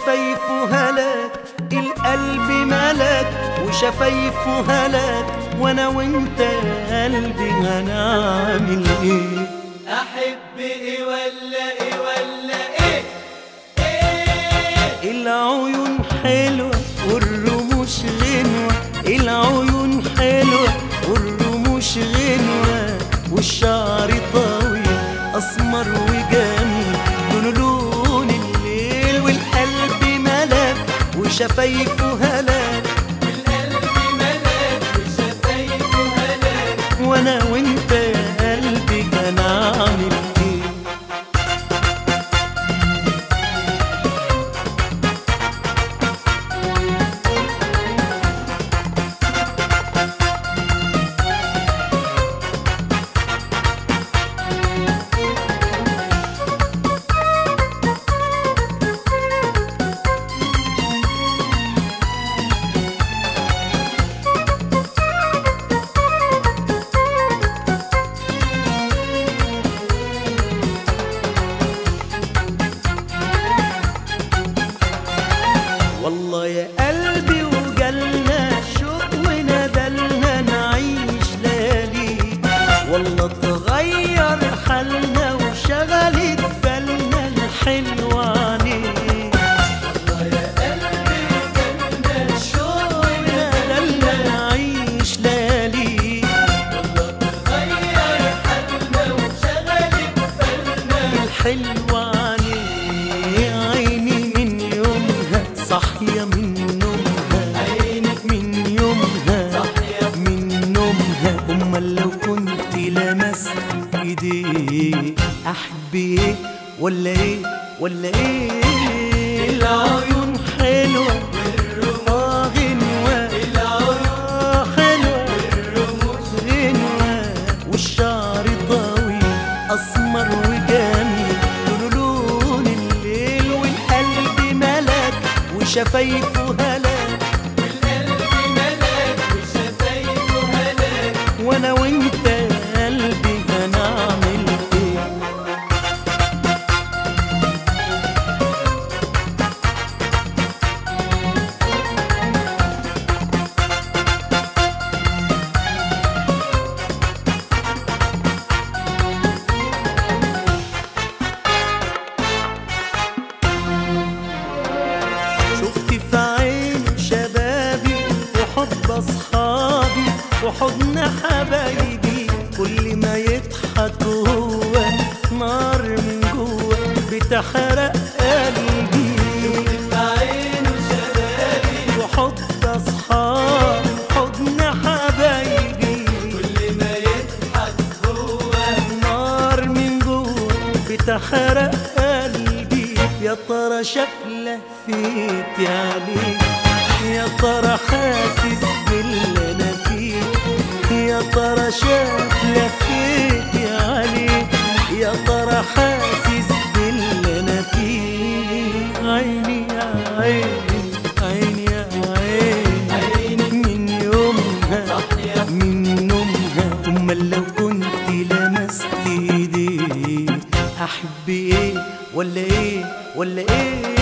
وشفايفه هلاك القلب ملك وشفايفه هلاك وانا وانت يا قلبي هنعمل ايه احب ايه ولا ايه ولا ايه ايه العيون حلوة والرموش غنوة العيون حلوة والرموش غنوة والشعر طويل أسمر وجميل لونه لون الليل والقلب ملاك وشفايفه هلاك القلب ملاك وشفايفه هلاك وانا وانت يا قلبي كان عامل ايه والله يا قلبي وجالنا شوق وندلنا نعيش ليالي والله تغير حالنا وشغلت بالنا الحلوة عليك شوق وندلنا نعيش ليالي غير حالنا وشغلت بالنا الحلوة عليه عيني من يومها صاحية من نومها عينك من يومها صاحية من نومها أمال لو كنت لمست إيديه أحب إيه ولا إيه ولا إيه العيون حلوة آه غنوة آه حلوة غنوة والشعر طويل أسمر وجميل لونه لون الليل والقلب ملاك وشفايفه هلاك القلب ملاك وشفايفه هلاك وانا وانت يا قلبي هنعمل ايه شفت في عين شبابي وحب اصحابي وحضن حبايبي كل ما يضحك هو نار من جوه بتحرق قلبي عينه شبابي وحب اصحابي حضن حبايبي كل ما يضحك هو نار من جوه بتحرق قلبي يا ترى شاف لهفتي عليك يا ترى حاسس باللي انا فيه يا ترى شاف لهفتي عليك يا ترى حاسس باللي انا فيه عيني يا عيني عيني يا عيني عينك من يومها صاحية من نومها امال لو كنت لمست ايدي احب ايه ولا ايه ولا ايه